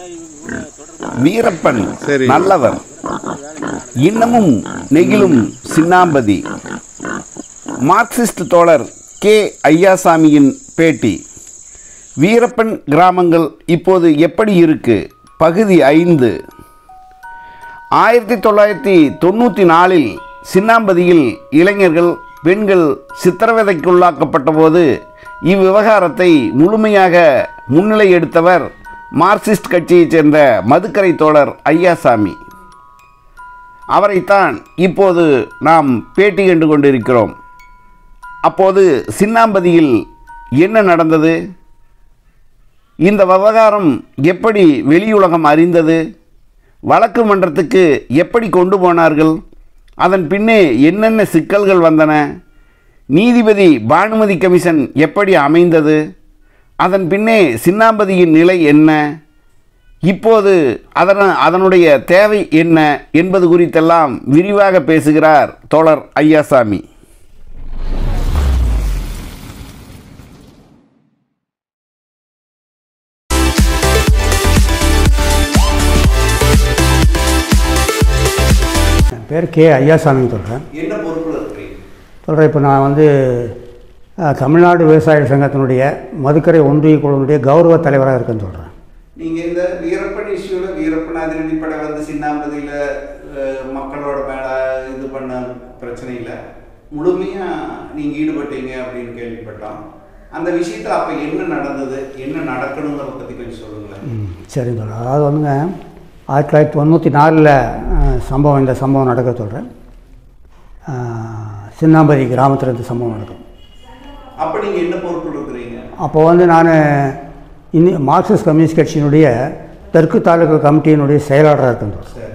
வீரப்பன் சரி. நல்லவர் இன்னமும் நெகிழும் சின்னாம்பதி மார்க்சிஸ்ட் தோழர் கே ஐயாசாமியின் பேட்டி வீரப்பன் கிராமங்கள் இப்போது எப்படி இருக்கு பகுதி ஐந்து ஆயிரத்தி தொள்ளாயிரத்தி தொண்ணூற்றி நாலில் சின்னாம்பதியில் இளைஞர்கள் பெண்கள் சித்திரவதைக்குள்ளாக்கப்பட்ட போது இவ்விவகாரத்தை முழுமையாக முன்னிலை எடுத்தவர் மார்க்சிஸ்ட் கட்சியைச் சேர்ந்த மதுக்கரை தோழர் ஐயாசாமி அவரைத்தான் இப்போது நாம் பேட்டி கண்டு கொண்டிருக்கிறோம் அப்போது சின்னாம்பதியில் என்ன நடந்தது இந்த விவகாரம் எப்படி வெளியுலகம் அறிந்தது வழக்கு மன்றத்துக்கு எப்படி கொண்டு போனார்கள் அதன் பின்னே என்னென்ன சிக்கல்கள் வந்தன நீதிபதி பானுமதி கமிஷன் எப்படி அமைந்தது அதன் பின்னே சின்னாம்பதியின் நிலை என்ன இப்போது அதன அதனுடைய தேவை என்ன என்பது குறித்தெல்லாம் விரிவாக பேசுகிறார் தோழர் ஐயாசாமி என் பேர் கே ஐயாசாமின்னு சொல்கிறேன் என்ன பொறுப்பில் இருக்கிறீங்க சொல்கிறேன் இப்போ நான் வந்து அஹ், தமிழ்நாடு விவசாய சங்கத்தினுடைய மதுக்கரை ஒன்றிய குழுவினுடைய கௌரவ தலைவராக இருக்கேன்னு சொல்கிறேன் நீங்கள் இந்த வீரப்பன் இஷ்யூவில் வீரப்பன் அதிரடிப்படை வந்து சின்னாம்பதியில் மக்களோட மேலே இது பண்ண பிரச்சனையில் முழுமையாக நீங்கள் ஈடுபட்டீங்க அப்படின்னு கேள்விப்பட்டோம் அந்த விஷயத்தில் அப்போ என்ன நடந்தது என்ன நடக்கணுங்கிறத பற்றி கொஞ்சம் சொல்லுங்களேன் ம் சரிங்க சொல்கிறேன் அதாவது வந்துங்க ஆயிரத்தி தொள்ளாயிரத்தி தொண்ணூற்றி நாலில் சம்பவம் இந்த சம்பவம் நடக்க சொல்கிறேன் சின்னாம்பதி கிராமத்தில் இந்த சம்பவம் நடக்கும் அப்போ நீங்கள் என்ன பொறுப்பில் இருக்கிறீங்க அப்போ வந்து நான் இன்னி மார்க்சிஸ்ட் கம்யூனிஸ்ட் கட்சியினுடைய தெற்கு தாலுகா கமிட்டியினுடைய செயலாளராக இருக்கேன் சொல்கிறேன் சரி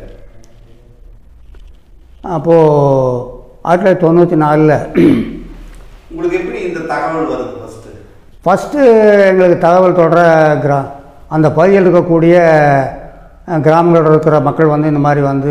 அப்போது ஆயிரத்தி தொள்ளாயிரத்தி தொண்ணூற்றி நாலில் உங்களுக்கு எப்படி இந்த தகவல் வருது ஃபஸ்ட்டு ஃபஸ்ட்டு எங்களுக்கு தகவல் தொடர கிரா அந்த பகுதியில் இருக்கக்கூடிய அஹ், கிராமங்களில் இருக்கிற மக்கள் வந்து இந்த மாதிரி வந்து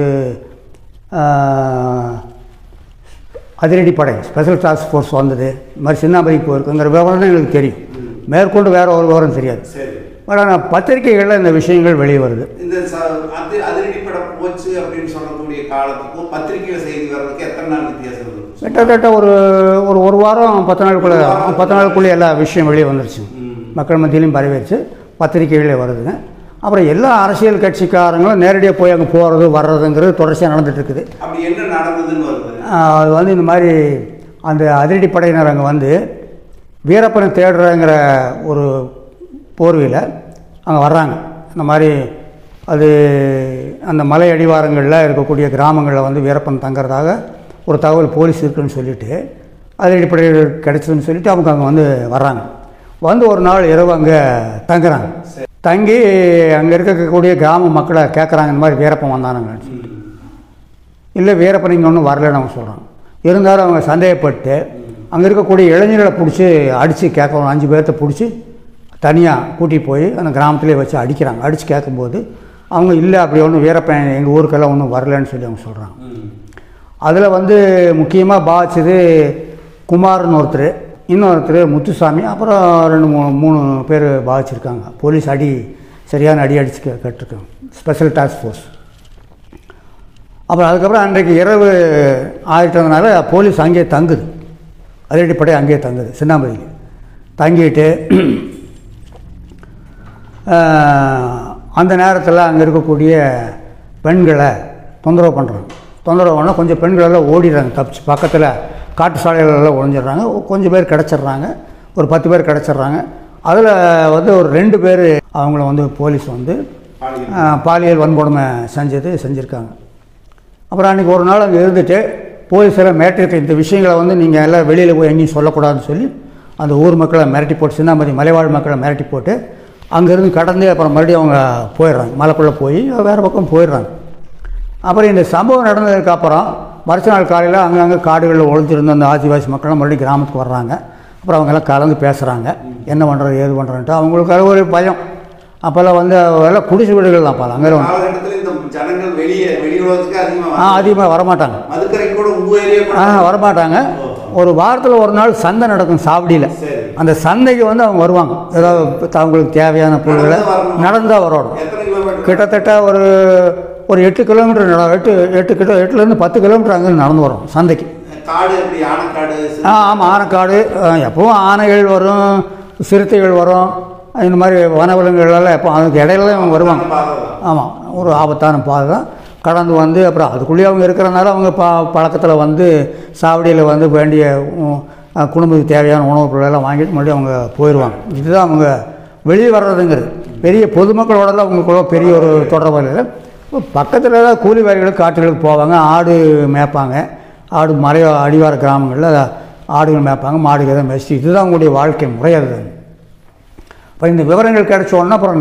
அஹ், அதிரடிப்படை ஸ்பெஷல் டாஸ்க் ஃபோர்ஸ் வந்தது இந்த மாதிரி சின்னாபதிக்கு போயிருக்குங்கிற விவரம் தான் எங்களுக்கு தெரியும் மேற்கொண்டு வேறு ஒரு விவரம் தெரியாது சரி பட் ஆனால் பத்திரிகைகளில் இந்த விஷயங்கள் வெளியே வருது இந்த ச- அது அதிரடிப்படை போச்சு அப்படின்னு சொல்லக்கூடிய காலத்துக்கும் பத்திரிகையில் செய்தி வர்றதுக்கு எத்தனை நாள் வித்தியாசம் இருக்கு கிட்டத்தட்ட ஒரு ஒரு ஒரு வாரம் பத்து நாளுக்குள்ளே பத்து நாளுக்குள்ளே எல்லா விஷயம் வெளியே வந்துருச்சு மக்கள் மத்தியிலையும் பரவிடுச்சு பத்திரிகைகளே வருதுங்க அப்புறம் எல்லா அரசியல் கட்சிக்காரங்களும் நேரடியாக போய் அங்கே போகிறது வர்றதுங்கிறது தொடர்ச்சியாக நடந்துட்டு இருக்குது அப்படி என்ன நடந்ததுன்னு வருது ஆஹ் அது வந்து இந்த மாதிரி அந்த அதிரடி படையினர் அங்கே வந்து வீரப்பனை தேடுறங்கிற ஒரு போர்வையில் அங்கே வர்றாங்க இந்த மாதிரி அது அந்த மலை அடிவாரங்களில் இருக்கக்கூடிய கிராமங்களில் வந்து வீரப்பன் தங்குறதாக ஒரு தகவல் போலீஸ் இருக்குன்னு சொல்லிட்டு அதிரடிப்படையில் கிடைச்சதுன்னு சொல்லிட்டு அவங்க அங்கே வந்து வர்றாங்க வந்து ஒரு நாள் இரவு அங்கே தங்குறாங்க தங்கி அங்கே இருக்கக்கூடிய கிராம மக்களை கேட்குறாங்க இந்த மாதிரி வீரப்பன் வந்தானுங்கன்னு சொல்லி இல்லை வீரப்பன் இங்கே ஒன்றும் வரலன்னு அவங்க சொல்கிறாங்க இருந்தாலும் அவங்க சந்தேகப்பட்டு அங்கே இருக்கக்கூடிய இளைஞர்களை பிடிச்சி அடித்து கேட்கணும் அஞ்சு பேர்த்த பிடிச்சி தனியாக கூட்டி போய் அந்த கிராமத்திலே வச்சு அடிக்கிறாங்க அடித்து கேட்கும்போது அவங்க இல்லை அப்படி ஒன்றும் வீரப்பன் எங்கள் ஊருக்கெல்லாம் ஒன்றும் வரலன்னு சொல்லி அவங்க சொல்கிறாங்க அதில் வந்து முக்கியமாக பாதிச்சது குமார்னு ஒருத்தர் இன்னொருத்தர் முத்துசாமி அப்புறம் ரெண்டு மூணு மூணு பேர் பாதிச்சிருக்காங்க போலீஸ் அடி சரியான அடி அடிச்சு கே- கேட்டிருக்காங்க ஸ்பெஷல் டாஸ்க் ஃபோர்ஸ் அப்புறம் அதுக்கப்புறம் அன்றைக்கு இரவு ஆயிட்டதுனால போலீஸ் அங்கேயே தங்குது அதிரடிப்படை அங்கேயே தங்குது சின்னாம்பதியில் தங்கிட்டு ஆஹ், அந்த நேரத்தில் அங்கே இருக்கக்கூடிய பெண்களை தொந்தரவு பண்ணுறாங்க தொந்தரவு பண்ணால் கொஞ்சம் பெண்கள் எல்லாம் ஓடிடுறாங்க தப்பிச்சு பக்கத்தில் காட்டு சாலைகளெல்லாம் ஒழிஞ்சிடுறாங்க கொஞ்சம் பேர் கிடச்சிட்றாங்க ஒரு பத்து பேர் கிடச்சிட்றாங்க அதில் வந்து ஒரு ரெண்டு பேர் அவங்கள வந்து போலீஸ் வந்து ஆஹ், பாலியல் வன்கொடுமை செஞ்சது செஞ்சுருக்காங்க அப்புறம் அன்றைக்கி ஒரு நாள் அங்கே இருந்துட்டு போலீஸ் எல்லாம் மிரட்டிருக்க இந்த விஷயங்களை வந்து நீங்கள் எல்லாம் வெளியில் போய் எங்கேயும் சொல்லக்கூடாதுன்னு சொல்லி அந்த ஊர் மக்களை மிரட்டி போட்டு சின்னாமதி மலைவாழ் மக்களை மிரட்டி போட்டு அங்கேருந்து கடந்து அப்புறம் மறுபடியும் அவங்க போயிடுறாங்க மலைக்குள்ளே போய் வேறு பக்கம் போயிடுறாங்க அப்புறம் இந்த சம்பவம் நடந்ததுக்கு அப்புறம் மறுச்ச நாள் காலையில் அங்கங்கே காடுகளில் ஒழிஞ்சிருந்த அந்த ஆதிவாசி மக்கள்லாம் மறுபடியும் கிராமத்துக்கு வர்றாங்க அப்புறம் அவங்க எல்லாம் கலந்து பேசுகிறாங்க என்ன பண்ணுறது ஏது பண்ணுறன்ட்டு அவங்களுக்கு அது ஒரு பயம் அப்போல்லாம் வந்து எல்லாம் குடிசை வீடுகள் தான் பாருங்க அங்கே காலகட்டத்தில் இந்த ஜனங்கள் வெளியே வெளியுலகத்துக்கு ஆ அதிகமாக அதிகமாக வரமாட்டாங்க மதுக்கரை கூட உங்க ஏரியா கூட ஆ வரமாட்டாங்க ஒரு வாரத்தில் ஒரு நாள் சந்தை நடக்கும் சாவடியில் சரி. அந்த சந்தைக்கு வந்து அவங்க வருவாங்க ஏதாவது அவங்களுக்கு தேவையான பொருட்களை நடந்து வரணும். நடந்தால் வரணும் எத்தனை கிலோமீட்டர் கிலோமீட்டர் கிட்டத்தட்ட ஒரு ஒரு எட்டு கிலோமீட்டர் நட எட்டு எட்டு கிலோ எட்டுலேருந்து பத்து கிலோமீட்டர் அங்கே நடந்து வரும் சந்தைக்கு காடு எப்படி ஆனக்காடு ஆ ஆமாம் ஆனைக்காடு ஆ, எப்பவும் ஆனைகள் வரும் சிறுத்தைகள் வரும் இந்த மாதிரி வனவிலங்குகள் எல்லாம் எப்போ அதுக்கு இடையில தான் இவங்க வருவாங்க பாதைதான். ஆமாம் ஒரு ஆபத்தான பாதை தான் கடந்து வந்து அப்புறம் அதுக்குள்ளேயே அவங்க இருக்கிறனால அவங்க ப பழக்கத்தில் வந்து சாவடியில் வந்து வேண்டிய உ- அஹ் குடும்பத்துக்கு தேவையான உணவுப் பொருள் எல்லாம் வாங்கிட்டு மறுபடியும் அவங்க போயிடுவாங்க இதுதான் அவங்க வெளியே வர்றதுங்கிறது பெரிய பொதுமக்களோடலாம் அவங்களுக்குள்ள பெரிய ஒரு தொடர்பு இல்லை பக்கத்தில் தான் கூலி வேலைகளுக்கு காட்டுகளுக்கு போவாங்க ஆடு மேய்ப்பாங்க ஆடு மலை அடிவார கிராமங்களில் ஆடுகள் மேய்ப்பாங்க மாடுகள் தான் மேய்ச்சி இதுதான் அவங்களுடைய வாழ்க்கை முறை அது இப்போ இந்த விவரங்கள் கிடைச்ச உடனே அப்புறம்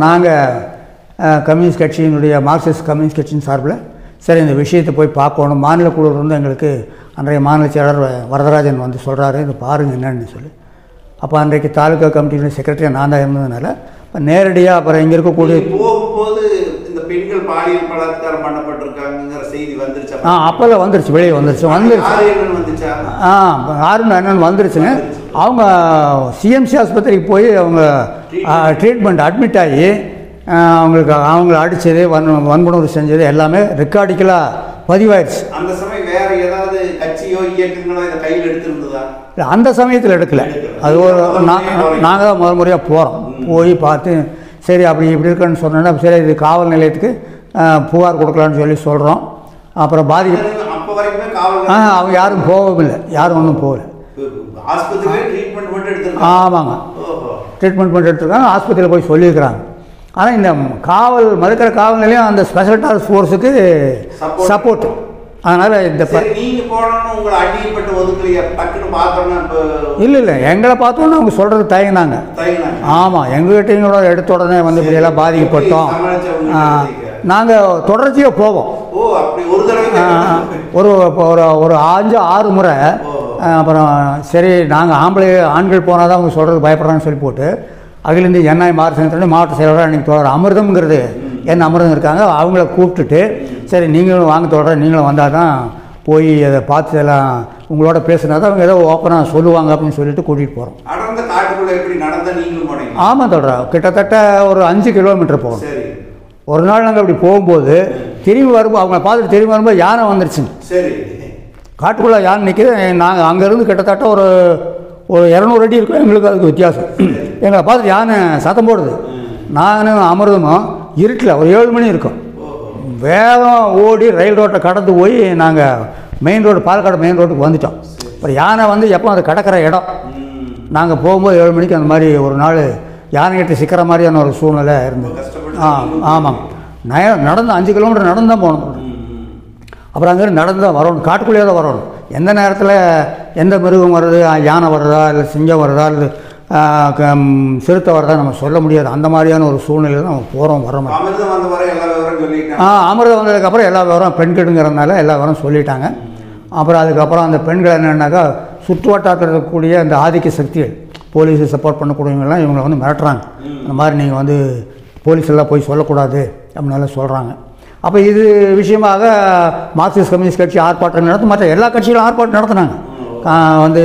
நாங்கள் கம்யூனிஸ்ட் கட்சியினுடைய மார்க்சிஸ்ட் கம்யூனிஸ்ட் கட்சியின் சார்பில் சரி இந்த விஷயத்தை போய் பார்க்கணும் மாநில குழு வந்து எங்களுக்கு அன்றைய மாநில செயலர் வரதராஜன் வந்து சொல்கிறாரு இது பாருங்கள் என்னன்னு சொல்லி அப்போ அன்றைக்கு தாலுகா கமிட்டியினுடைய செக்ரட்டரியாக நான் தான் இருந்ததுனால இப்போ நேரடியாக அப்புறம் இங்கே இருக்கக்கூடிய நீங்க போகும்போது இந்த பெண்கள் பாலியல் பலாத்காரம் பண்ணப்பட்டிருக்காங்கிற செய்தி வந்துருச்சா ஆ அப்போல்லாம் வந்துருச்சு வெளியே வந்துருச்சு வந்துருச்சு யாரு என்னன்னு வந்துச்சா ஆ ஆறுன்னு என்னன்னு வந்துருச்சுங்க அவங்க சிஎம்சி ஆஸ்பத்திரிக்கு போய் அவங்க ட்ரீட்மெண்ட் அட்மிட் ஆகி ஆ, அவங்களுக்கு அவங்கள அடித்தது வன் வன்புணர்வு செஞ்சது எல்லாமே ரெக்கார்டிக்கலாக பதிவாயிடுச்சு அந்த சமயம் வேற ஏதாவது கட்சியோ இயக்கங்களோ இதை கையில் எடுத்திருந்ததா இல்ல, அந்த சமயத்தில் எடுக்கல அது ஒரு நாங்கள் தான் முதல் முறையாக போகிறோம் போய் பார்த்து சரி அப்படி இப்படி இருக்குன்னு சொன்னோன்னா சரி இது காவல் நிலையத்துக்கு ஆ, புகார் கொடுக்கலான்னு சொல்லி சொல்கிறோம் அப்புறம் பாதிக்க அப்ப வரைக்குமே காவல் ஆ அவங்க யாரும் போகவும் இல்லை யாரும் ஒன்றும் போகல ஆஸ்பத்திரியிலே ட்ரீட்மெண்ட் மட்டும் எடுத்திருக்காங்க ஆமாங்க ஓஹோ ட்ரீட்மெண்ட் பண்ணிட்டு இருக்காங்க ஆஸ்பத்திரியில் போய் சொல்லியிருக்கிறாங்க ஆனால் இந்த காவல் மதுக்கரை காவல் நிலையம் அந்த ஸ்பெஷல் டாஸ்க் ஃபோர்ஸுக்கு Support. சப்போர்ட் அதனால் இந்த ப சரி நீங்க போனோம்னு உங்களை அடியப்பட்டு ஒதுக்கலையா டக்குன்னு பார்த்தோம்னா இப்போ இல்லை இல்லை எங்களை பார்த்தோன்னே அவங்க சொல்கிறது தயங்கினாங்க தயங்கினாங்க ஆமாம் எங்ககிட்டையும் கூட எடுத்த உடனே வந்து இப்படியெல்லாம் பாதிக்கப்பட்டோம் எப்படி சமாளிச்சவங்க நாங்கள் தொடர்ச்சியாக போவோம் ஓ அப்படி ஒரு தடவை ஆ, ஒரு இப்போ ஒரு ஒரு அஞ்சு ஆறு முறை ஆ, அப்புறம் சரி நாங்கள் ஆம்பளை ஆண்கள் போனால் தான் அவங்க சொல்கிறது பயப்படுறாங்கன்னு சொல்லி போட்டு அகில இந்திய என்ஐ மார்க் மாவட்ட செயலராக அன்றைக்கி தொடர் அமிர்தம்ங்கிறது என்ன அமிர்தம் இருக்காங்க அவங்கள கூப்பிட்டுட்டு சரி நீங்களும் வாங்க தொடர நீங்களும் வந்தால் தான் போய் அதை பார்த்து எல்லாம் உங்களோட பேசுனா தான் அவங்க ஏதோ ஓப்பனாக சொல்லுவாங்க அப்படின்னு சொல்லிட்டு கூட்டிகிட்டு போகிறோம் அடர்ந்த காட்டுக்குள்ள எப்படி நடந்தா நீங்களும் போனீங்க ஆமாம் தொடரா கிட்டத்தட்ட ஒரு அஞ்சு கிலோமீட்டர் போகணும் சரி ஒரு நாள் நாங்கள் அப்படி போகும்போது திரும்பி வரும்போது அவங்கள பார்த்துட்டு திரும்பி வரும்போது யானை வந்துருச்சுங்க சரி காட்டுக்குள்ளே யானை நிற்கிது நாங்கள் அங்கேருந்து கிட்டத்தட்ட ஒரு ஒரு இரநூறு அடி இருக்கும் எங்களுக்கு அதுக்கு வித்தியாசம் எங்களை பார்த்துட்டு யானை சத்தம் போடுது நானும் அமிர்தமும் இருட்டில் ஒரு ஏழு மணி இருக்கும் வேகம் ஓடி ரயில் ரோட்டை கடந்து போய் நாங்கள் மெயின் ரோடு பாலக்காடு மெயின் ரோட்டுக்கு வந்துட்டோம் அப்புறம் யானை வந்து எப்போ அது கடக்கிற இடம் ம். நாங்கள் போகும்போது ஏழு மணிக்கு அந்த மாதிரி ஒரு நாள் யானைகிட்ட சிக்கிற மாதிரியான ஒரு சூழ்நிலை இருந்தது கஷ்டப்பட்டு ஆ ஆமாம் நய நடந்து அஞ்சு கிலோமீட்டர் நடந்து தான் போகணும் ம், ம். அப்புறம் அங்கேருந்து நடந்து தான் வரணும் காட்டுக்குள்ளேயே தான் வரணும் எந்த நேரத்தில் எந்த மிருகம் வருது ஆ, யானை வருதா இல்லை சிங்கம் வருதா இல்லை ஆ, க- ம், சிறுத்தை வருதா நம்ம சொல்ல முடியாது அந்த மாதிரியான ஒரு சூழ்நிலையில் நம்ம போகிறோம் வர மாட்டோம் அமிர்தம் வந்த வரை எல்லா விவரம் சொல்லிட்டேன் ஆ அமிர்தம் வந்ததுக்கப்புறம் எல்லா விவரம் பெண்கள்ங்கிறதுனால எல்லா விவரம் சொல்லிட்டாங்க அப்புறம் அதுக்கப்புறம் அந்த பெண்கள் என்னென்னாக்கா சுற்று வட்டாரத்தில் இருக்கக்கூடிய அந்த ஆதிக்க சக்திகள் போலீஸை சப்போர்ட் பண்ணக்கூடியவங்கெல்லாம் இவங்களை வந்து மிரட்டுறாங்க இந்த மாதிரி நீங்கள் வந்து போலீஸ் எல்லாம் போய் சொல்லக்கூடாது அப்படின்னு சொல்கிறாங்க அப்போ இது விஷயமாக மார்க்சிஸ்ட் கம்யூனிஸ்ட் கட்சி ஆர்ப்பாட்டம் நடத்தும் மற்ற எல்லா கட்சிகளும் ஆர்ப்பாட்டம் நடத்துனாங்க ஆ, வந்து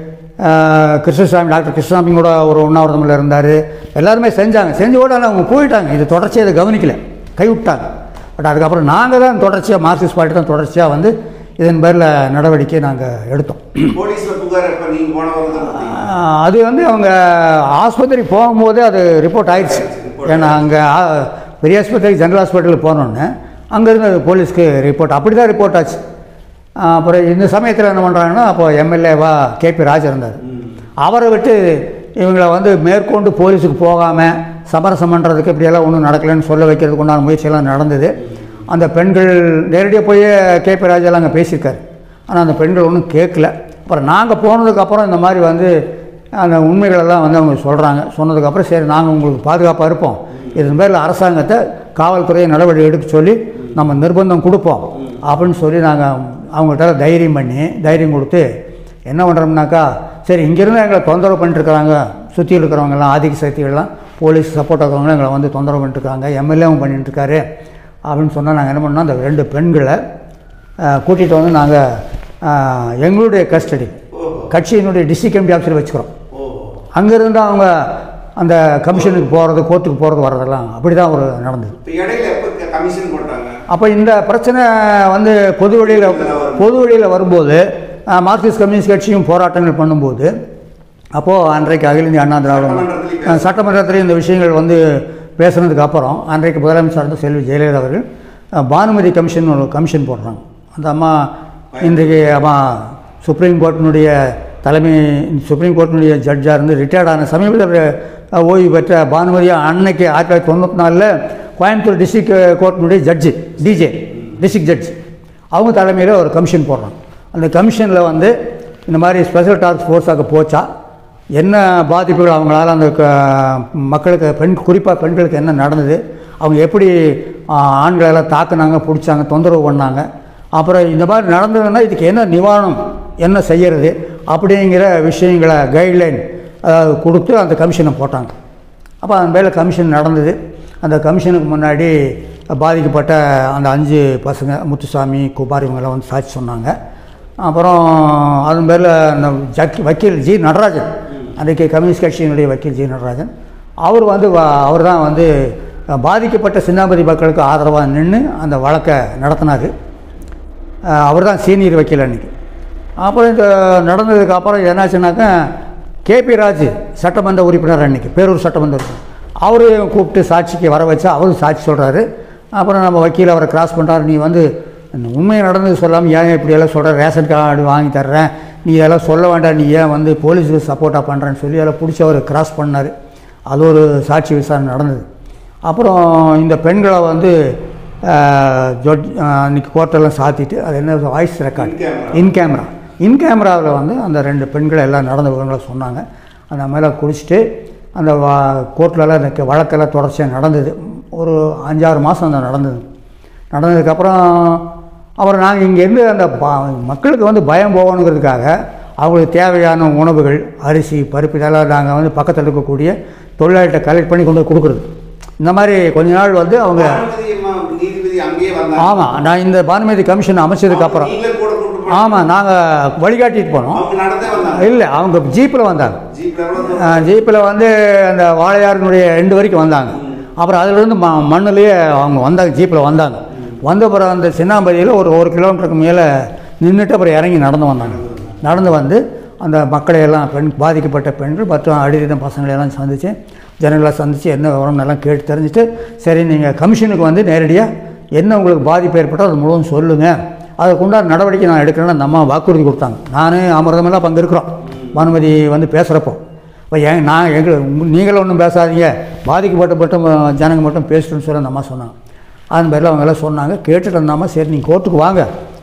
ஆ, கிருஷ்ணசாமி டாக்டர் கிருஷ்ணசாமி கூட ஒரு உண்ணாவிரதமில் இருந்தார் எல்லாருமே செஞ்சாங்க செஞ்சு கூட அவங்க போயிட்டாங்க இது தொடர்ச்சியாக இதை கவனிக்கல கைவிட்டாங்க பட் அதுக்கப்புறம் நாங்கள் தான் தொடர்ச்சியாக மார்க்சிஸ்ட் பார்ட்டி தான் தொடர்ச்சியாக வந்து இதன் பேரில் நடவடிக்கை நாங்கள் எடுத்தோம் போலீஸ்ல புகார் எப்ப நீங்க போன வாரம் தான் ஆஹ் அது வந்து அவங்க ஆஸ்பத்திரி போகும்போதே அது ரிப்போர்ட் ஆயிடுச்சு ஏன்னா அங்கே பெரிய ஆஸ்பத்திரி ஜெனரல் ஹாஸ்பிட்டலுக்கு போனோன்னே அங்கேருந்து அது போலீஸ்க்கு ரிப்போர்ட் அப்படி தான் ரிப்போர்ட் ஆச்சு ஆஹ் அப்புறம் இந்த சமயத்தில் என்ன பண்ணுறாங்கன்னா அப்போ எம்எல்ஏவா கேபி ராஜ் இருந்தார் அவரை விட்டு இவங்களை வந்து மேற்கொண்டு போலீஸுக்கு போகாமல் சமரசம் பண்ணுறதுக்கு இப்படியெல்லாம் ஒன்றும் நடக்கலைன்னு சொல்ல வைக்கிறதுக்கு உண்டான முயற்சியெல்லாம் நடந்தது அந்த பெண்கள் நேரடியாக போய் கேபி ராஜெல்லாம் அங்கே பேசியிருக்காரு ஆனால் அந்த பெண்கள் ஒன்றும் கேட்கல அப்புறம் நாங்கள் போனதுக்கப்புறம் இந்த மாதிரி வந்து அந்த உண்மைகளெல்லாம் வந்து அவங்க சொல்கிறாங்க சொன்னதுக்கப்புறம் சரி நாங்கள் உங்களுக்கு பாதுகாப்பாக இருப்போம் இதன் பேரில் அரசாங்கத்தை காவல்துறையை நடவடிக்கை எடுக்க சொல்லி நம்ம நிர்பந்தம் கொடுப்போம் அப்படின்னு சொல்லி நாங்கள் அவங்கள்ட்ட தைரியம் பண்ணி தைரியம் கொடுத்து என்ன பண்ணுறோம்னாக்கா சரி இங்கேருந்து எங்களை தொந்தரவு பண்ணிட்டு இருக்கிறாங்க சுற்றி இருக்கிறவங்கெல்லாம் ஆதிக்க சக்திகள்லாம் போலீஸ் சப்போர்ட் இருக்கிறவங்க எங்களை வந்து தொந்தரவு பண்ணிட்டு இருக்காங்க எம்எல்ஏவும் பண்ணிட்டு இருக்காரு அப்படின்னு சொன்னால் நாங்கள் என்ன பண்ணோம் அந்த ரெண்டு பெண்களை கூட்டிகிட்டு வந்து நாங்கள் எங்களுடைய கஸ்டடி ஓஹோ கட்சியினுடைய டிஸ்ட்ரிக்ட் கமிட்டி ஆஃபீஸில் வச்சுக்கிறோம் ஓஹோ அங்கேருந்து அவங்க அந்த கமிஷனுக்கு போகிறது கோர்ட்டுக்கு போகிறது வர்றதெல்லாம் அப்படி தான் ஒரு நடந்தது இப்போ இடையில எப்போ கமிஷன் போட்டாங்க அப்போ இந்த பிரச்சனை வந்து பொது வழியில் பொது வழியில் வரும்போது அஹ், மார்க்சிஸ்ட் கம்யூனிஸ்ட் கட்சியும் போராட்டங்கள் பண்ணும்போது அப்போது அன்றைக்கு அகில இந்திய அண்ணா திராவிட சட்டமன்றத்திலே அஹ், சட்டமன்றத்தில் இந்த விஷயங்கள் வந்து பேசுனதுக்கு அப்புறம் அன்றைக்கு முதலமைச்சர் இருந்த செல்வி ஜெயலலிதா அவர்கள் அஹ், பானுமதி கமிஷன் ஒரு கமிஷன் போடுறாங்க அந்த அம்மா இன்றைக்கு அம்மா சுப்ரீம் கோர்ட்டினுடைய தலைமை சுப்ரீம் கோர்ட்டினுடைய ஜட்ஜாக இருந்து ரிட்டையர்ட் ஆன சமீபத்தில் அஹ், ஓய்வு பெற்ற பானுமதி அன்னைக்கு ஆயிரத்தி தொள்ளாயிரத்தி தொண்ணூற்றி நாலில் கோயம்புத்தூர் டிஸ்ட்ரிக்ட் கோர்ட்டினுடைய ஜட்ஜு டிஜே டிஸ்ட்ரிக்ட் ஜட்ஜ் அவங்க தலைமையில் ஒரு கமிஷன் போடுறாங்க அந்த கமிஷனில் வந்து இந்த மாதிரி ஸ்பெஷல் டாஸ்க் ஃபோர்ஸாக போச்சா என்ன பாதிப்புகள் அவங்களால அந்த க- மக்களுக்கு பெண் குறிப்பாக பெண்களுக்கு என்ன நடந்தது அவங்க எப்படி ஆ, ஆண்களெல்லாம் தாக்குனாங்க பிடிச்சாங்க தொந்தரவு பண்ணாங்க அப்புறம் இந்த மாதிரி நடந்ததுன்னா இதுக்கு என்ன நிவாரணம் என்ன செய்யறது அப்படிங்கிற விஷயங்களை கைட்லைன் கொடுத்து அந்த கமிஷனை போட்டாங்க அப்போ அந்த மேலே கமிஷன் நடந்தது அந்த கமிஷனுக்கு முன்னாடி பாதிக்கப்பட்ட அந்த அஞ்சு பசங்க முத்துசாமி குமார் இவங்கெல்லாம் வந்து சாட்சி சொன்னாங்க அப்புறம் அதன் பேரில் அந்த ஜக்கி வக்கீல் ஜி நடராஜன் அன்றைக்கு கம்யூனிஸ்ட் கட்சியினுடைய வக்கீல் ஜி நடராஜன் அவர் வந்து அவர் தான் வந்து பாதிக்கப்பட்ட சின்னாபதி மக்களுக்கு ஆதரவாக நின்று அந்த வழக்கை நடத்தினார் அவர் தான் சீனியர் வக்கீல் அன்றைக்கி அப்புறம் இந்த நடந்ததுக்கு அப்புறம் என்னாச்சுன்னாக்கா கேபி ராஜ் சட்டமன்ற உறுப்பினர் அன்றைக்கி பேரூர் சட்டமன்ற உறுப்பினர் அவரையும் கூப்பிட்டு சாட்சிக்கு வர வச்சா அவரும் சாட்சி சொல்கிறாரு அப்புறம் நம்ம வக்கீல் அவரை கிராஸ் பண்ணுறாரு நீ வந்து இந்த உண்மையை நடந்தது சொல்லாமல் ஏன் இப்படியெல்லாம் சொல்கிற ரேஷன் கார்டு வாங்கி தர்றேன் நீ இதெல்லாம் சொல்ல வேண்டாம் நீ ஏன் வந்து போலீஸுக்கு சப்போர்ட்டாக பண்ணுறேன்னு சொல்லி அதில் பிடிச்சி அவர் கிராஸ் பண்ணார் அது ஒரு சாட்சி விசாரணை நடந்தது அப்புறம் இந்த பெண்களை வந்து ஜட் அன்றைக்கி கோர்ட்டெல்லாம் சாத்திட்டு அது என்ன voice record In camera. In camera in கேமராவில் வந்து அந்த ரெண்டு பெண்கள் எல்லாம் நடந்த விவரங்களை சொன்னாங்க அந்த மேலே குடிச்சிட்டு அந்த வா கோர்ட்லலாம் இந்த கே- வழக்கெல்லாம் தொடர்ச்சியாக நடந்தது ஒரு அஞ்சாறு மாதம் அந்த நடந்தது நடந்ததுக்கப்புறம் அப்புறம் நாங்கள் இங்கேருந்து அந்த ப- மக்களுக்கு வந்து பயம் போகணுங்கிறதுக்காக அவங்களுக்கு தேவையான உணவுகள் அரிசி பருப்பு இதெல்லாம் நாங்கள் வந்து பக்கத்தில் இருக்கக்கூடிய தொழிலாளிகிட்ட கலெக்ட் பண்ணி கொண்டு போய் கொடுக்குறது இந்த மாதிரி கொஞ்ச நாள் வந்து அவங்க பானுமதி அம்மா நீதிபதி அங்கேயே வந்தாங்க ஆமாம் நான் இந்த பானுமதி கமிஷன் அமைச்சதுக்கப்புறம் நீங்களே கூட கூட்டு போனீங்க. ஆமாம் நாங்கள் வழிகாட்டிட்டு போனோம் அவங்க நடந்தே வந்தாங்க இல்லை அவங்க ஜீப்பில் வந்தாங்க ஜீப்ல எவ்வளவு தூரம்? ஜீப்பில் வந்து அந்த வாழையாறினுடைய எண்டு வரைக்கும் வந்தாங்க அப்புறம் அதிலிருந்து ம மண்ணுலேயே அவங்க வந்தாங்க ஜீப்பில் வந்தாங்க வந்த அப்புறம் அந்த சின்னாம்பதியில் ஒரு ஒரு கிலோமீட்டருக்கு மேலே நின்றுட்டு அப்புறம் இறங்கி நடந்து வந்தாங்க நடந்து வந்து அந்த மக்களை எல்லாம் பெண் பாதிக்கப்பட்ட பெண்கள் மற்றும் அடித்த பசங்களை எல்லாம் சந்தித்து ஜனங்களை சந்தித்து என்ன விவரம் எல்லாம் கேட்டு தெரிஞ்சுட்டு சரி நீங்கள் கமிஷனுக்கு வந்து நேரடியாக என்ன உங்களுக்கு பாதிப்பு ஏற்பட்டோ அது முழுவதும் சொல்லுங்கள் அதுக்குண்டான நடவடிக்கை நான் எடுக்கிறேன்னு அந்த அம்மா வாக்குறுதி கொடுத்தாங்க நானும் அமிர்தமெல்லாம் பங்கு இருக்கிறோம் பானுமதி வந்து பேசுகிறப்போ இப்போ ஏன் நான் எங்களை உங்க- நீங்களும் ஒன்றும் பேசாதீங்க பாதிக்கப்பட்ட மட்டும் ஜனங்க மட்டும் பேசுகிறேன்னு சொல்லி அந்த அம்மா சொன்னாங்க அதன் பேரில் அவங்க எல்லாம் சொன்னாங்க கேட்டுட்டு அந்த அம்மா சரி நீங்கள் கோர்ட்டுக்கு வாங்க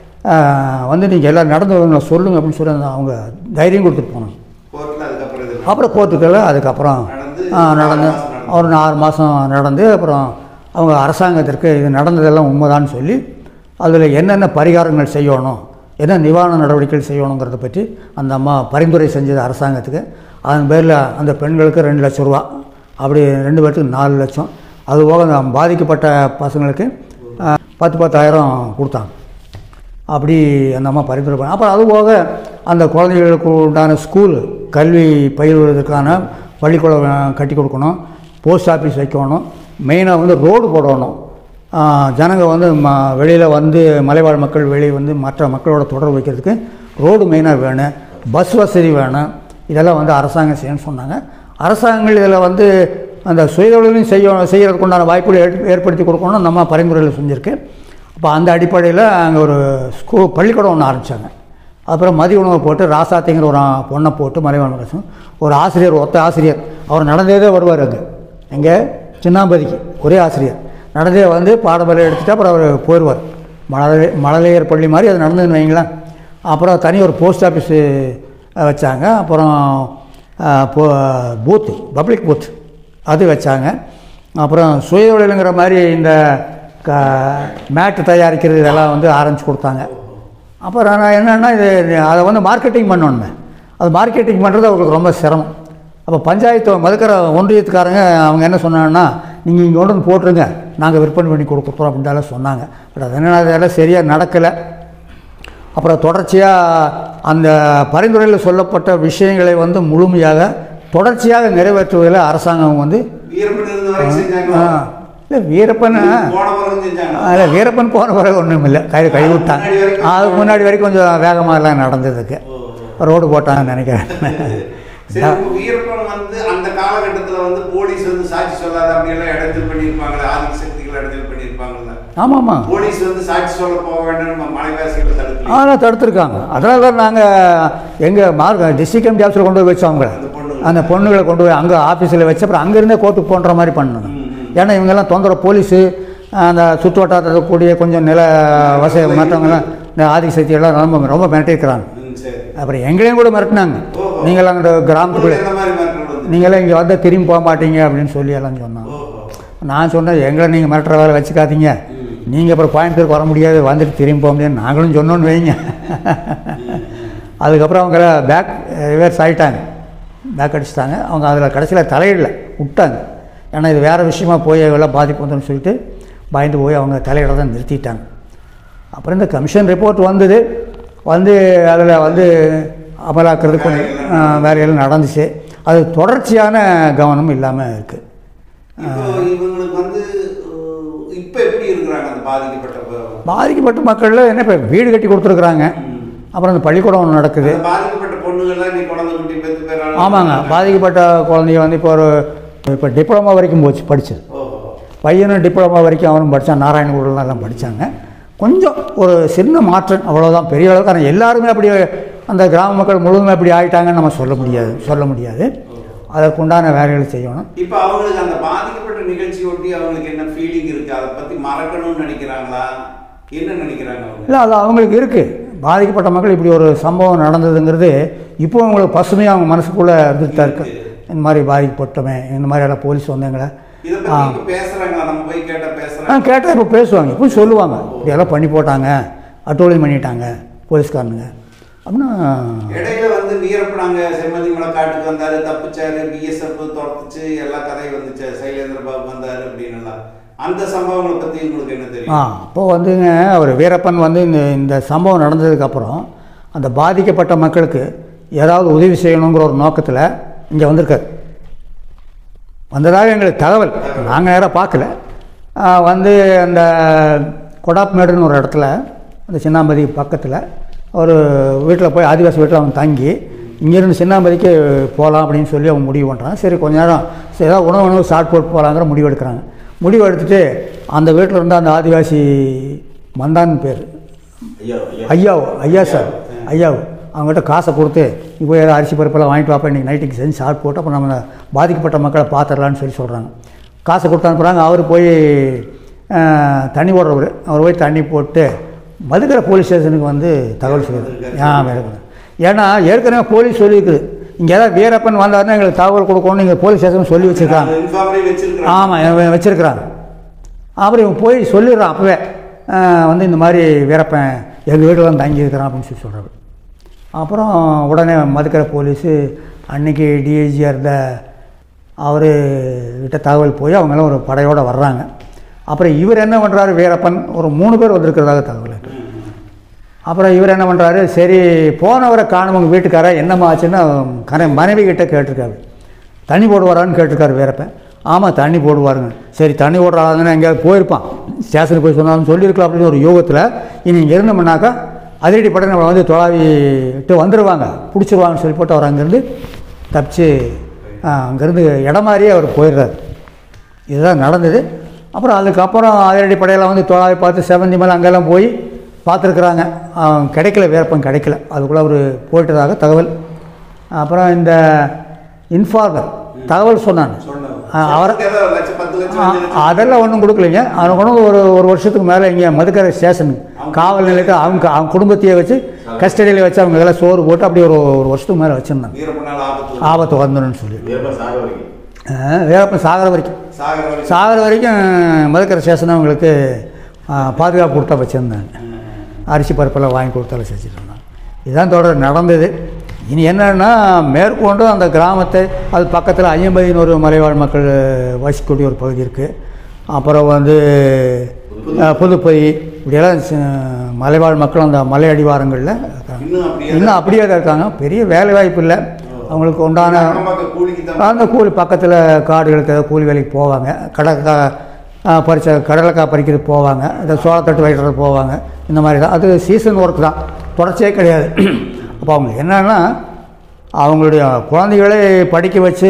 ஆஹ் வந்து நீங்கள் எல்லாம் நடந்து சொல்லுங்கள் அப்படின்னு சொல்லி அந்த அவங்க தைரியம் கொடுத்துட்டு போனாங்க கோர்ட்ல அதுக்கப்புறம் இது அப்புறம் கோர்ட்டுக்கெல்லாம் அதுக்கப்புறம் நடந்து ஆ, நடந்து ஆறு மாசம் நடந்து. ஒரு ஆறு மாதம் நடந்து அப்புறம் அவங்க அரசாங்கத்திற்கு இது நடந்ததெல்லாம் உண்மைதான்னு சொல்லி அதில் என்னென்ன பரிகாரங்கள் செய்யணும் என்ன நிவாரண நடவடிக்கைகள் செய்யணுங்கிறத பற்றி அந்த அம்மா பரிந்துரை செஞ்சது அரசாங்கத்துக்கு அதன் பேரில் அந்த பெண்களுக்கு ரெண்டு லட்சம் ரூபா அப்படி ரெண்டு பேர்த்துக்கு நாலு லட்சம் அதுபோக அந்த பாதிக்கப்பட்ட பசங்களுக்கு ஆ, பத்து பத்தாயிரம் கொடுத்தாங்க அப்படி அந்த அம்மா பரிந்துரை பண்ண அப்புறம் அதுபோக அந்த குழந்தைகளுக்கு உண்டான ஸ்கூல் கல்வி பயில்வதற்கான பள்ளிக்கூடம் அஹ், கட்டி கொடுக்கணும் போஸ்ட் ஆஃபீஸ் வைக்கணும் மெயினாக வந்து ரோடு போடணும் ஆஹ், ஜனங்க வந்து ம வெளியில் வந்து மலைவாழ் மக்கள் வெளியே வந்து மற்ற மக்களோட தொடர்பு வைக்கிறதுக்கு ரோடு மெயினாக வேணும் பஸ் வசதி வேணும் இதெல்லாம் வந்து அரசாங்கம் செய்யணும்னு சொன்னாங்க அரசாங்கங்கள் இதில் வந்து அந்த சுயதொழிலையும் செய்ய செய்கிறதுக்கு உண்டான வாய்ப்புகளை ஏற்ப- ஏற்படுத்தி கொடுக்கணும்னு நம்ம பரிந்துரையில் செஞ்சுருக்கு அப்போ அந்த அடிப்படையில் அங்கே ஒரு ஸ்கூ பள்ளிக்கூடம் ஒன்று ஆரம்பித்தாங்க அப்புறம் மதிய உணவு போட்டு ராசாத்திங்கிற ஒரு ஆ- பொண்ணை போட்டு மலைவாழ் அரசும் ஒரு ஆசிரியர் ஒத்த ஆசிரியர் அவர் நடந்ததே வருவார் அங்கே எங்கே சின்னாம்பதிக்கு ஒரே ஆசிரியர் நடந்தே வந்து பாடபலை எடுத்துட்டு அப்புறம் அவர் போயிடுவார் மழலை மழலையர் பள்ளி மாதிரி அது நடந்ததுன்னு வைங்களேன் அப்புறம் தனி ஒரு போஸ்ட் ஆஃபீஸு வச்சாங்க அப்புறம் அஹ், போ பூத்து பப்ளிக் பூத் அது வச்சாங்க அப்புறம் சுயதொழிலுங்கிற மாதிரி இந்த க மேட்டு தயாரிக்கிறது இதெல்லாம் வந்து ஆரம்பித்து கொடுத்தாங்க அப்புறம் நான் என்னென்னா இது இது அதை வந்து மார்க்கெட்டிங் பண்ணணுமே அது மார்க்கெட்டிங் பண்ணுறது அவங்களுக்கு ரொம்ப சிரமம் அப்போ பஞ்சாயத்து மதுக்கர ஒன்றியத்துக்காரங்க அவங்க என்ன சொன்னாங்கன்னா நீங்கள் இங்கே கொண்டு வந்து போட்டுருங்க நாங்கள் விற்பனை பண்ணி கொடுக்குறோம் அப்படின்ட்டு சொன்னாங்க பட் அது என்னென்னா அதெல்லாம் சரியாக நடக்கலை அப்புறம் தொடர்ச்சியாக அந்த பரிந்துரையில் சொல்லப்பட்ட விஷயங்களை வந்து முழுமையாக தொடர்ச்சியாக நிறைவேற்றுவதில் அரசாங்கம் வந்து வீரப்பன் இருந்த வரைக்கும் செஞ்சாங்க இல்லை வீரப்பன் போன பிறகு செஞ்சாங்க அதில் வீரப்பன் போன பிறகு ஒன்றும் இல்லை கை கை விட்டாங்க முன்னாடி வரைக்கும் அதுக்கு முன்னாடி வரைக்கும் கொஞ்சம் வேகமாக எல்லாம் நடந்ததுக்கு ஓ. ரோடு போட்டாங்கன்னு நினைக்கிறேன் சரி இப்ப வீரப்பன் வந்து அந்த காலகட்டத்துல வந்து போலீஸ் வந்து சாட்சி சொல்லாத அப்படியெல்லாம் இடைஞ்சல் பண்ணியிருப்பாங்களே ஆதிக்க சக்திகள் இடைஞ்சல் பண்ணியிருப்பாங்கல்ல ஆமாம் ஆமாம் போலீஸ் வந்து சாட்சி சொல்ல போக வேண்டாம் மலைவாசிகளை தடுக்கல அதெல்லாம் தடுத்துருக்காங்க அதனால தான் நாங்கள் எங்கள் மார்க் டிஸ்ட்ரிக்ட் கமிட்டி ஆஃபீஸில் கொண்டு போய் வச்சோம் அவங்கள அந்த பொண்ணு அந்த பொண்ணுகளை கொண்டு போய் அங்கே ஆஃபீஸில் வச்சு அப்புறம் அங்கேருந்தே கோர்ட்டுக்கு போன்ற மாதிரி பண்ணணும் ம், ம். ஏன்னா இவங்கெல்லாம் தொந்தரவு போலீஸு அந்த சுற்று வட்டாரத்தில் கூடிய கொஞ்சம் நில வசதி மற்றவங்கலாம் இந்த ஆதிக்க சக்தியெல்லாம் ரொம்ப ரொம்ப மிரட்டிருக்கிறாங்க ம், சரி அப்புறம் எங்களையும் கூட மிரட்டினாங்க ஓஹோ. நீங்களாம் இந்த கிராமத்துக்குள்ளே எந்த மாதிரி மிரட்டல் வந்து நீங்களாம் இங்கே வந்தால் திரும்பி போக மாட்டீங்க அப்படின்னு சொல்லி எல்லாம் சொன்னாங்க ஓஹோ நான் சொன்னேன் எங்களை நீங்கள் மிரட்டுற வேலை வச்சுக்காதீங்க ம். நீங்கள் அப்புறம் கோயம்புத்தூருக்கு வர முடியாது வந்துட்டு திரும்பி போக முடியாது நாங்களும் சொன்னோன்னு வைங்க அதுக்கப்புறம் அவங்க பேக் ரிவர்ஸ் ஆகிட்டாங்க பேக் அடிச்சிட்டாங்க அவங்க அதில் கடைசியில் தலையிடல விட்டாங்க ஏன்னா இது வேறு விஷயமா போய் எல்லாம் பாதிப்பு வந்துன்னு சொல்லிட்டு பயந்து போய் அவங்க தலையிட நிறுத்திட்டாங்க அப்புறம் இந்த கமிஷன் ரிப்போர்ட் வந்தது வந்து அதில் வந்து அமலாக்கிறதுக்கு கொஞ்சம் ஆ, வேலைகள் நடந்துச்சு அது தொடர்ச்சியான கவனம் இல்லாமல் இருக்குது இப்போ இவங்களுக்கு வந்து அஹ், இப்ப எப்படி இருக்கிறாங்க அந்த பாதிக்கப்பட்ட ப- பாதிக்கப்பட்ட மக்களில் என்ன இப்போ வீடு கட்டி கொடுத்துருக்குறாங்க ம். அப்புறம் அந்த பள்ளிக்கூடம் ஒன்று நடக்குது அந்த பாதிக்கப்பட்ட பொண்ணுகள்லாம் நீ குழந்தை குட்டி பெத்து பேரால ஆமாங்க பாதிக்கப்பட்ட குழந்தைங்க வந்து இப்போ ஒரு இப்போ டிப்ளமா வரைக்கும் போச்சு படிச்சது ஓஹோ பையனும் டிப்ளமா வரைக்கும் அவனும் படித்தான் நாராயணகுடிலாம் எல்லாம் படித்தாங்க கொஞ்சம் ஒரு சின்ன மாற்றம் அவ்வளோதான் பெரிய அளவுக்கு ஆனால் எல்லாருமே அப்படி அந்த கிராம மக்கள் முழுவதுமே அப்படி ஆயிட்டாங்கன்னு நம்ம சொல்ல முடியாது சொல்ல முடியாது அதற்குண்டான வேலைகளை செய்யணும் இப்போ அவங்களுக்கு அந்த பாதிக்கப்பட்ட நிகழ்ச்சி ஒட்டி அவங்களுக்கு என்ன ஃபீலிங் இருக்கு அதை பத்தி மறக்கணும்னு நினைக்கிறாங்களா என்ன நினைக்கிறாங்க அவங்க இல்லை அது அவங்களுக்கு இருக்குது பாதிக்கப்பட்ட மக்கள் இப்படி ஒரு சம்பவம் நடந்ததுங்கிறது இப்போ அவங்களுக்கு பசுமையாக அவங்க மனசுக்குள்ளே இருந்துட்டு தான் இருக்கு இந்த மாதிரி பாதிக்கப்பட்டோமே இந்த மாதிரி எல்லாம் போலீஸ் வந்தாங்களே இதை ஆ பத்தி இப்ப பேசுறாங்களா நம்ம போய் கேட்டா ஆ பேசுறாங்க கேட்டால் இப்போ பேசுவாங்க இப்போ சொல்லுவாங்க இப்படியெல்லாம் பண்ணி போட்டாங்க அட்டோலி பண்ணிட்டாங்க போலீஸ்காரனுங்க அப்படின்னா இடையில வந்து வீரப்பனாங்க செம்மதி மலை காட்டுக்கு வந்தாரு தப்பிச்சாரு பிஎஸ்எஃப் துரத்துச்சு எல்லா கதையும் வந்துச்சு சைலேந்திர பாபு வந்தாரு அப்படின்னு எல்லாம் அந்த சம்பவங்களை பத்தி உங்களுக்கு என்ன ஆ தெரியும் அப்போது வந்துங்க அவர் வீரப்பன் வந்து இந்த இந்த சம்பவம் நடந்ததுக்கப்புறம் அந்த பாதிக்கப்பட்ட மக்களுக்கு ஏதாவது உதவி செய்யணுங்கிற ஒரு நோக்கத்தில் இங்கே வந்திருக்காரு வந்ததாக எங்களுக்கு தகவல் நாங்கள் நேராக பார்க்கல ஆ, வந்து அந்த கொடாப்மேடுன்னு ஒரு இடத்துல அந்த சின்னாம்பதி பக்கத்தில் ஒரு வீட்டில் போய் ஆதிவாசி வீட்டில் அவன் தங்கி இங்கேருந்து சின்னாம்பதிக்கு போகலாம் அப்படின்னு சொல்லி அவன் முடிவு பண்ணுறான் சரி கொஞ்ச நேரம் சரி ஏதாவது உணவு உணவு சாட் போட்டு போகலாங்கிற முடிவு எடுக்கிறாங்க முடிவு எடுத்துட்டு அந்த வீட்டில் இருந்த அந்த ஆதிவாசி மந்தான் பேர் ஐயாவோ ஐயா சார் ஐயாவோ அவங்ககிட்ட காசை கொடுத்து இப்போ ஏதோ அரிசி பருப்பெல்லாம் வாங்கிட்டு வாப்பா இன்றைக்கி நைட்டுக்கு செஞ்சு சாப்பிட்டு போட்டு அப்போ நம்ம பாதிக்கப்பட்ட மக்களை பார்த்துடலான்னு சொல்லி சொல்கிறாங்க காசை கொடுத்து அனுப்புகிறாங்க அவர் போய் அஹ், தண்ணி ஓடுறவர் அவர் போய் தண்ணி போட்டு மதுக்கரை போலீஸ் ஸ்டேஷனுக்கு வந்து தகவல் சொல்லுது ஆ வேறு ஏன்னா ஏற்கனவே போலீஸ் சொல்லியிருக்குது இங்கே ஏதாவது வீரப்பன் வந்தாருன்னா எங்களுக்கு தகவல் கொடுக்கணும்னு இங்கே போலீஸ் ஸ்டேஷன் சொல்லி வச்சுருக்காங்க இன்ஃபார்மரே வச்சிருக்காங்க ஆமாம் வச்சுருக்குறாங்க அப்புறம் இவன் போய் சொல்லிடுறான் அப்போவே அஹ், வந்து இந்த மாதிரி வீரப்பன் எங்கள் வீட்டில் வந்து தங்கியிருக்கிறான் அப்படின்னு சொல்லி சொல்கிறாரு அப்புறம் உடனே மதுக்கரை போலீஸு அன்னைக்கு டிஐஜியாக இருந்த அவர் கிட்ட தகவல் போய் அவங்கெல்லாம் ஒரு படையோடு வர்றாங்க அப்புறம் இவர் என்ன பண்ணுறாரு வீரப்பன் ஒரு மூணு பேர் வந்திருக்கிறதாக தகவல் இருக்கு. அப்புறம் இவர் என்ன பண்ணுறாரு சரி போனவரை காணும் உங்கள் வீட்டுக்கார என்னம்மா ஆச்சுன்னு கன மனைவி கிட்ட கேட்டிருக்காரு தண்ணி போடுவாரான்னு கேட்டிருக்காரு வீரப்பன் ஆமாம் தண்ணி போடுவாருங்க சரி தண்ணி போடுறாங்கன்னு எங்கேயாவது போயிருப்பான் ஸ்டேஷனுக்கு போய் சொன்னாலும் சொல்லியிருக்கலாம் அப்படின்னு ஒரு யோகத்தில் இனி இங்கே இருந்தோம்னாக்கா அதிரடி படம் நம்மளை வந்து தொலாவிட்டு வந்துடுவாங்க பிடிச்சிருவாங்கன்னு சொல்லி போட்டு அவர் அங்கேருந்து தப்பிச்சு அங்கேருந்து இடம் மாதிரியே அவர் போயிடுறாரு இதுதான் நடந்தது அப்புறம் அதுக்கப்புறம் அதிரடி படையெல்லாம் வந்து தொழாவி பார்த்து செவந்தி மேலே அங்கெல்லாம் போய் பார்த்துருக்குறாங்க அவன் கிடைக்கல வேப்பம் கிடைக்கல அதுக்குள்ளே அவர் போயிட்டதாக தகவல் அப்புறம் இந்த இன்ஃபார்மர் தகவல் சொன்னாங்க சொன்னோம் ஆ, அவரை ஏதோ ஒரு லட்சம் பத்து லட்சம் ஆ, அஞ்சு லட்சம் அதெல்லாம் ஒன்றும் கொடுக்கலைங்க அவனுக்கு கொண்டு வந்து ஒரு ஒரு வருஷத்துக்கு மேலே இங்கே மதுக்கரை ஸ்டேஷனுக்கு காவல் நிலையத்தை அவங்க அவங்க குடும்பத்தையே வச்சு கஸ்டடியில் வச்சு அவங்க இதெல்லாம் சோறு போட்டு அப்படி ஒரு ஒரு வருஷத்துக்கு மேலே வச்சுருந்தாங்க வீரப்பனால் ஆபத்து ஆபத்து வந்துடும் சொல்லி வீரப்பன் சாக வரைக்கும் ஆ, வேப்பன் சாகர வரைக்கும் சாகர வரைக்கும் சாகர வரைக்கும் மதுக்கரை ஸ்டேஷன் அவங்களுக்கு ஆ, பாதுகாப்பு கொடுத்தா வச்சுருந்தாங்க அரிசி பருப்பெல்லாம் வாங்கி கொடுத்தாலும் செஞ்சுட்டு இருந்தாங்க இதுதான் தொடர் நடந்தது இனி என்னன்னா மேற்கொண்டு அந்த கிராமத்தை அது பக்கத்தில் ஐயம்பதினு ஒரு மலைவாழ் மக்கள் வசிக்கக்கூடிய ஒரு பகுதி இருக்குது அப்புறம் வந்து ஆ, புதுப்பை இப்படியெல்லாம் சி- மலைவாழ் மக்கள் அந்த மலை அடிவாரங்களில் இருக்காங்க இன்னும் அப்படியே இன்னும் அப்படியே தான் இருக்காங்க பெரிய வேலை வாய்ப்பு இல்லை அவங்களுக்கு உண்டான அக்கம் பக்கம் கூலிக்கு தான் அந்த கூலி பக்கத்தில் காடுகளுக்கு ஏதாவது கூலி வேலைக்கு போவாங்க கடற்காய் பறிச்ச கடலைக்காய் பறிக்கிறது போவாங்க இந்த சோளத்தட்டு வைக்கிறது போவாங்க இந்த மாதிரி தான் அது சீசன் ஒர்க் தான் தொடர்ச்சியே கிடையாது அப்போ அவங்க என்னன்னா அவங்களுடைய குழந்தைகளை படிக்க வச்சு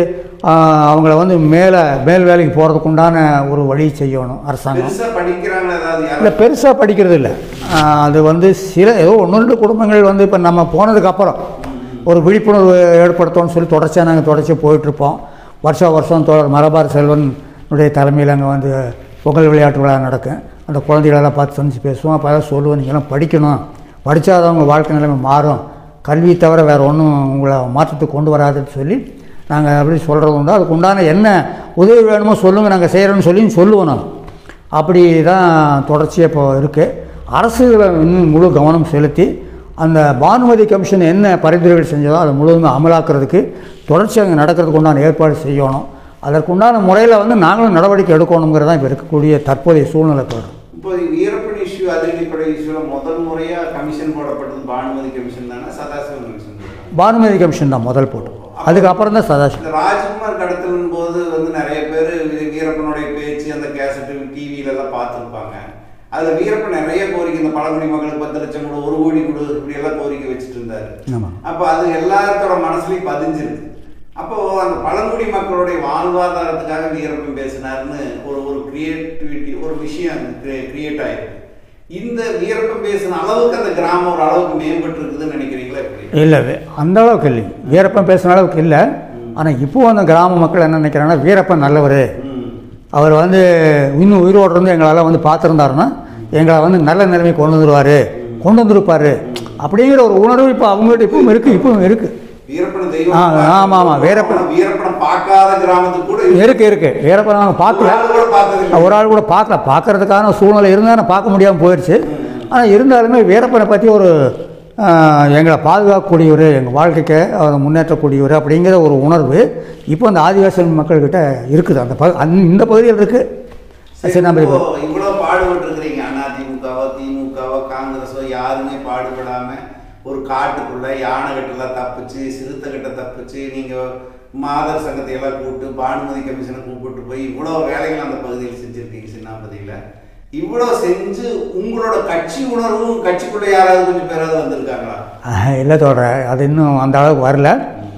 ஆஹ், அவங்கள வந்து மேலே மேல் வேலைக்கு போகிறதுக்கு உண்டான ஒரு வழி செய்யணும் அரசாங்கம் பெருசா படிக்கிறாங்க ஏதாவது இல்லை யாரும் பெருசாக படிக்கிறது இல்லை ஆஹ், அது வந்து சில ஏதோ ஒன்று ரெண்டு குடும்பங்கள் வந்து இப்போ நம்ம போனதுக்கப்புறம் ஒரு விழிப்புணர்வு ஏற்படுத்தணும்னு சொல்லி தொடர்ச்சியாக நாங்கள் தொடர்ச்சியாக போயிட்டுருப்போம் வருஷம் வருஷம் தோழர் மலபார் செல்வனுடைய தலைமையில் அங்கே வந்து பொங்கல் விளையாட்டு விழா நடக்கும் அந்த குழந்தைகளெல்லாம் பார்த்து சந்திச்சு பேசுவோம் அப்போ தான் சொல்லுவோம் நீங்கள்லாம் படிக்கணும் படித்தாதான் உங்கள் வாழ்க்கை நிலைமை மாறும் கல்வி தவிர வேறு ஒன்றும் உங்களை மாற்றத்துக்கு கொண்டு வராதுன்னு சொல்லி நாங்கள் அப்படி சொல்கிறது உண்டு அதுக்கு உண்டான என்ன உதவி வேணுமோ சொல்லுங்கள் நாங்கள் செய்கிறோன்னு சொல்லி சொல்லுவோம் நாங்கள் அப்படி தான் தொடர்ச்சியாக இப்போ இருக்குது அரசு இதில் இன்னும் முழு கவனம் செலுத்தி அந்த பானுமதி கமிஷன் என்ன பரிந்துரைகள் செஞ்சதோ அதை முழுவதும் அமலாக்குறதுக்கு தொடர்ச்சி அங்கே நடக்கிறதுக்கு உண்டான ஏற்பாடு செய்யணும் அதற்குண்டான முறையில் வந்து நாங்களும் நடவடிக்கை எடுக்கணுங்கிறது தான் இப்போ இருக்கக்கூடிய தற்போதைய சூழ்நிலை தொடரும் இப்போ வீரப்பன் இஷ்யூ அதிரடிப்படை இஷ்யூல முதல் முறையா கமிஷன் போடப்பட்டது பானுமதி கமிஷன் தானே சதாசிவம் கமிஷன் தானே? பானுமதி கமிஷன் தான் முதல் போட்டு அதுக்கப்புறம் தான் சதாசிவம் இந்த ராஜ்குமார் கடத்தலின் போது வந்து நிறைய பேர் வீரப்பனுடைய பேச்சு அந்த கேசட்டு டிவியில எல்லாம் பார்த்துருப்பாங்க அதுல வீரப்பன் நிறைய கோரிக்கை இந்த பழங்குடி மக்களுக்கு பத்து லட்சம் கொடு ஒரு கோடி கொடு இப்படி எல்லாம் கோரிக்கை வச்சுட்டு இருந்தாரு ஆமாம் அப்போ அது எல்லாத்தோட மனசுலயும் பதிஞ்சிருக்கு அப்போ அந்த பழங்குடி மக்களுடைய வாழ்வாதாரத்துக்காக வீரப்பன் பேசினாருன்னு ஒரு ஒரு கிரியேட்டிவிட்டி ஒரு விஷயம் கிரியேட் ஆயிருக்கு இந்த வீரப்பன் பேசின அளவுக்கு அந்த கிராமம் ஒரு அளவுக்கு மேம்பட்டு இருக்குதுன்னு நினைக்கிறீங்களா எப்படி இல்லை அந்த அளவுக்கு இல்லை வீரப்பன் பேசுன அளவுக்கு இல்லை ஆனால் இப்போ அந்த கிராம மக்கள் என்ன நினைக்கிறாங்கன்னா வீரப்பன் நல்லவர் ம். அவர் வந்து இன்னும் உயிரோடு இருந்து எங்களால் வந்து பார்த்துருந்தாருன்னா எங்களை வந்து நல்ல நிலைமைக்கு கொண்டு வந்துருவார் கொண்டு வந்திருப்பார் அப்படிங்கிற ஒரு உணர்வு இப்போ அவங்ககிட்ட இப்பவும் இருக்குது இப்பவும் இருக்குது வீரப்பன ஆ, தெய்வம் ஆமா, ஆமா, வீரப்பன். வீரப்பனம் பார்க்காத கிராமத்துக்கு கூட இருக்கு இருக்கு வீரப்பன் நாங்கள் ஒரு பார்க்கல ஆள் கூட பார்த்ததில்லை. ஒரு ஆள் கூட பார்க்கல பார்க்கறதுக்கான சூழ்நிலை இருந்தால் பார்க்க முடியாமல் போயிடுச்சு ஆனால் இருந்தாலுமே வீரப்பனை பற்றி ஒரு ஆ, எங்களை பாதுகாக்கக்கூடியவர் எங்கள் வாழ்க்கைக்கு அவர் முன்னேற்றக்கூடியவர் அப்படிங்கிற ஒரு உணர்வு இப்போ அந்த ஆதிவாசி மக்கள்கிட்ட இருக்குது அந்த பகு அந்த இந்த பகுதியில் இருக்குது சரி, சரி நம்ம இப்போ இவ்வளவு பாடுபட்டு இருக்கிறீங்க அதிமுகவோ திமுகவோ காங்கிரஸோ யாருமே பாடுபடாம ஒரு காட்டுக்குள்ள யானை கட்டெல்லாம் தப்பிச்சு சிறுத்தை கிட்ட தப்பிச்சு நீங்க மாதர் சங்கத்தை எல்லாம் கூப்பிட்டு பானுமதி கமிஷனை கூப்பிட்டு போய் இவ்வளவு வேலைகள் அந்த பகுதியில் செஞ்சிருக்கீங்க சின்னாபதியில இவ்வளவு செஞ்சு உங்களோட கட்சி உணர்வும் கட்சிக்குள்ள யாராவது கொஞ்சம் பேராவது வந்திருக்காங்களா ஆஹ், இல்லை தோழர் அது இன்னும் அந்த அளவுக்கு வரல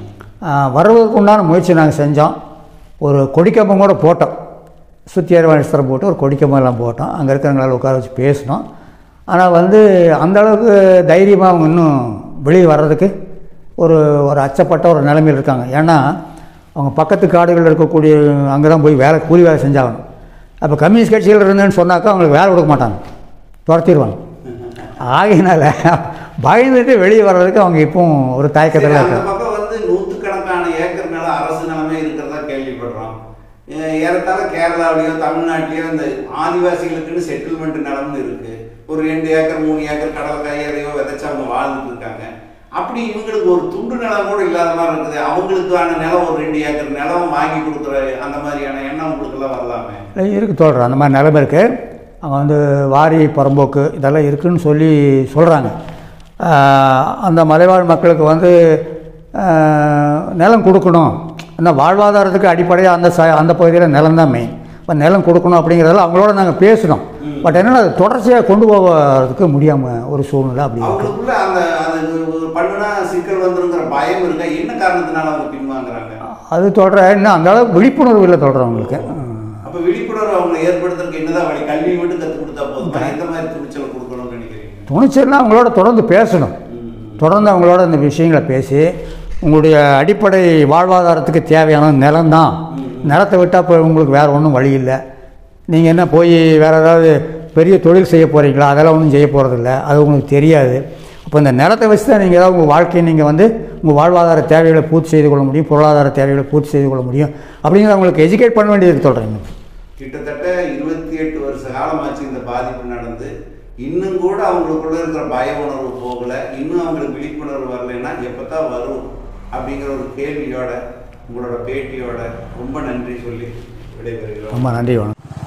ஆஹ், வர்றதுக்கு உண்டான முயற்சி நாங்கள் செஞ்சோம் ஒரு கொடிக்கம்பம் கூட போட்டோம் சுத்தியார் வனஸ்தரம் போட்டு ஒரு கொடிக்கம்பம் எல்லாம் போட்டோம் அங்கே இருக்கிறவங்களால உட்கார வச்சு பேசினோம் ஆனால் வந்து அந்த அளவுக்கு தைரியமாக அவங்க இன்னும் வெளியே வர்றதுக்கு ஒரு ஒரு அச்சப்பட்ட ஒரு நிலைமையில் இருக்காங்க ஏன்னா அவங்க பக்கத்து காடுகளில் இருக்கக்கூடிய அங்கே தான் போய் வேலை கூலி வேலை செஞ்சாகணும் அப்போ கம்யூனிஸ்ட் கட்சியில் இருந்தேன்னு சொன்னாக்கா அவங்களுக்கு வேலை கொடுக்க மாட்டாங்க துரத்திடுவாங்க ஆகையினால பயந்துட்டு வெளியே வர்றதுக்கு அவங்க இப்பவும் ஒரு தயக்கத்தில் சரி, அந்த இருக்காங்க பக்கம் வந்து நூற்றுக்கணக்கான ஏக்கர் நிலம் அரசு நிலமே இருக்கிறதா கேள்விப்படுறோம் ஏ- ஏறத்தாழ கேரளாவிலயோ தமிழ்நாட்டிலயோ இந்த ஆதிவாசிகளுக்குன்னு செட்டில்மெண்ட் நிலம்னு இருக்கு ஒரு ரெண்டு ஏக்கர் மூணு ஏக்கர் கடல் கையறையோ விதைச்சு அவங்க வாழ்ந்துட்டு இருக்காங்க அப்படி இவங்களுக்கு ஒரு துண்டு நிலம் கூட இல்லாத மாதிரி இருக்குது அவங்களுக்கான நிலம் ஒரு ரெண்டு ஏக்கர் நிலம் வாங்கி கொடுக்குற அந்த மாதிரியான எண்ணம் உங்களுக்கெல்லாம் வரலாமே இருக்கு தோல்றோம் அந்த மாதிரி நிலைமை இருக்குது அவங்க வந்து வாரி புறம்போக்கு இதெல்லாம் இருக்குன்னு சொல்லி சொல்கிறாங்க அந்த மலைவாழ் மக்களுக்கு வந்து ஆஹ், நிலம் கொடுக்கணும் ஏன்னா வாழ்வாதாரத்துக்கு அடிப்படையாக அந்த ச அந்த பகுதியில் நிலம் தான் மெயின் இப்போ நிலம் கொடுக்கணும் அப்படிங்கிறதெல்லாம் அவங்களோட நாங்கள் பேசினோம் பட் என்னென்னா அது தொடர்ச்சியாக கொண்டு போகிறதுக்கு முடியாமல் ஒரு சூழ்நிலை அப்படி இருக்குது அவங்களுக்குள்ள அந்த அது ஒரு பண்ணுனா சிக்கல் வந்துருங்கிற பயம் இருக்கா என்ன காரணத்தினால அவங்க பின்வாங்குறாங்க அது தொடர இன்னும் அந்த அளவுக்கு விழிப்புணர்வு இல்லை தொடர்றவங்களுக்கு அப்ப விழிப்புணர்வு அவங்க ஏற்படுத்துறதுக்கு என்னதான் வழி கல்வி மட்டும் கற்றுக் கொடுத்தா போதும் எந்த மாதிரி துணிச்சல் கொடுக்கணும்னு நினைக்கிறீங்க துணிச்சல்னா அவங்களோட தொடர்ந்து பேசணும் தொடர்ந்து அவங்களோட இந்த விஷயங்களை பேசி உங்களுடைய அடிப்படை வாழ்வாதாரத்துக்கு தேவையான நிலம்தான் நிலத்தை விட்டால் இப்போ உங்களுக்கு வேறு ஒன்றும் வழி இல்லை நீங்கள் என்ன போய் வேறு ஏதாவது பெரிய தொழில் செய்ய போகிறீங்களா அதெல்லாம் ஒன்றும் செய்ய போகிறதில்ல அது உங்களுக்கு தெரியாது அப்போ இந்த நிலத்தை வச்சு தான் நீங்கள் ஏதாவது உங்கள் வாழ்க்கையை நீங்கள் வந்து உங்கள் வாழ்வாதார தேவைகளை பூர்த்தி செய்து கொள்ள முடியும் பொருளாதார தேவைகளை பூர்த்தி செய்து கொள்ள முடியும் அப்படிங்கிறத அவங்களுக்கு எஜுகேட் பண்ண வேண்டியது சொல்கிறேங்க கிட்டத்தட்ட இருபத்தி எட்டு வருஷ காலமாச்சு இந்த பாதிப்பு நடந்து இன்னும் கூட அவங்களுக்குள்ள இருக்கிற பய உணர்வு போகல இன்னும் அவங்களுக்கு விழிப்புணர்வு வரலைன்னா எப்பதான் வரும் அப்படிங்கிற ஒரு கேள்வியோட உங்களோட பேட்டியோட ரொம்ப நன்றி சொல்லி விடைபெறுகிறோம் ரொம்ப நன்றி வணக்கம்